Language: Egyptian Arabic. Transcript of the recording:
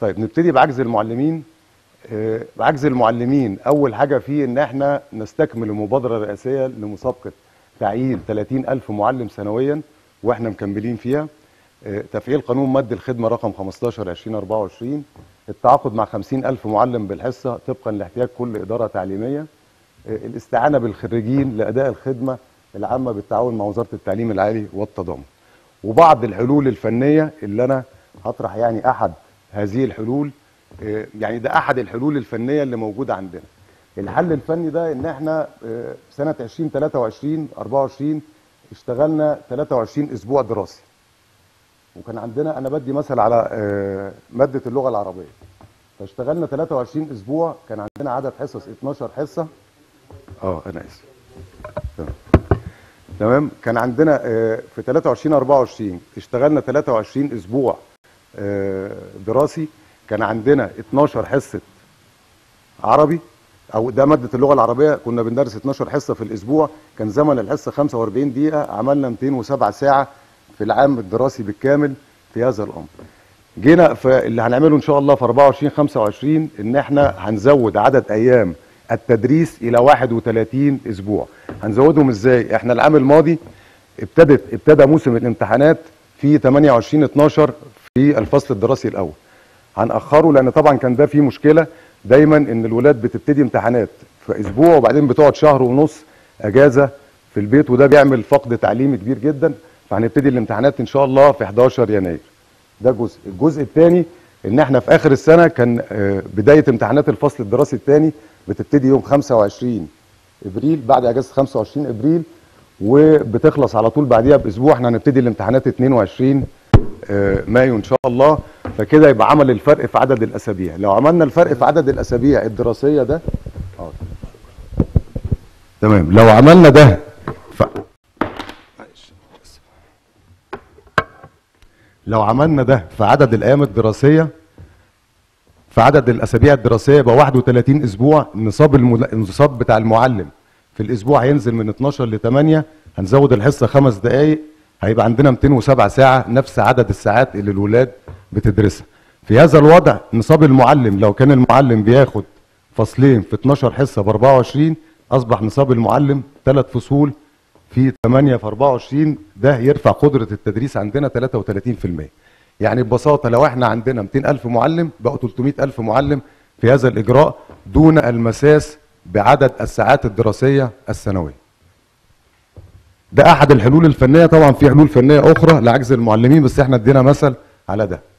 طيب نبتدي بعجز المعلمين آه، بعجز المعلمين اول حاجه فيه ان احنا نستكمل المبادره الرئاسيه لمسابقه تعيين 30 الف معلم سنويا واحنا مكملين فيها آه، تفعيل قانون مد الخدمه رقم 15 2024 التعاقد مع 50 الف معلم بالحصه طبقا لاحتياج كل اداره تعليميه آه، الاستعانه بالخريجين لاداء الخدمه العامه بالتعاون مع وزاره التعليم العالي والتضامن وبعض الحلول الفنيه اللي انا هطرح يعني احد هذه الحلول آه، يعني ده احد الحلول الفنيه اللي موجوده عندنا الحل الفني ده ان احنا آه، سنه 2023 24 اشتغلنا 23 اسبوع دراسي وكان عندنا انا بدي مثل على آه، ماده اللغه العربيه فاشتغلنا 23 اسبوع كان عندنا عدد حصص 12 حصه اه انا اسف تمام تمام كان عندنا آه، في 23 24 اشتغلنا 23 اسبوع آه، دراسي كان عندنا 12 حصه عربي او ده ماده اللغه العربيه كنا بندرس 12 حصه في الاسبوع كان زمن الحصه 45 دقيقه عملنا 207 ساعه في العام الدراسي بالكامل في هذا الامر جينا في اللي هنعمله ان شاء الله في 24 25 ان احنا هنزود عدد ايام التدريس الى 31 اسبوع هنزودهم ازاي احنا العام الماضي ابتدت ابتدى موسم الامتحانات في 28 12 في الفصل الدراسي الاول هنأخره لان طبعا كان ده فيه مشكله دايما ان الولاد بتبتدي امتحانات في اسبوع وبعدين بتقعد شهر ونص اجازه في البيت وده بيعمل فقد تعليمي كبير جدا فهنبتدي الامتحانات ان شاء الله في 11 يناير ده جزء الجزء الثاني ان احنا في اخر السنه كان آه، بدايه امتحانات الفصل الدراسي الثاني بتبتدي يوم 25 ابريل بعد اجازه 25 ابريل وبتخلص على طول بعديها باسبوع احنا هنبتدي الامتحانات 22 آه، مايو ان شاء الله فكده يبقى عمل الفرق في عدد الاسابيع لو عملنا الفرق في عدد الاسابيع الدراسيه ده اه تمام لو عملنا ده ف... لو عملنا ده في عدد الايام الدراسيه في عدد الاسابيع الدراسيه يبقى 31 اسبوع النصاب المل... النصاب بتاع المعلم في الاسبوع هينزل من 12 ل 8 هنزود الحصه خمس دقائق هيبقى عندنا 207 ساعه نفس عدد الساعات اللي الولاد بتدرسها في هذا الوضع نصاب المعلم لو كان المعلم بياخد فصلين في 12 حصه ب 24 اصبح نصاب المعلم ثلاث فصول في 8 في 24 ده يرفع قدره التدريس عندنا 33% يعني ببساطه لو احنا عندنا 200 الف معلم بقوا 300 الف معلم في هذا الاجراء دون المساس بعدد الساعات الدراسيه السنويه ده احد الحلول الفنيه طبعا في حلول فنيه اخرى لعجز المعلمين بس احنا ادينا مثل على ده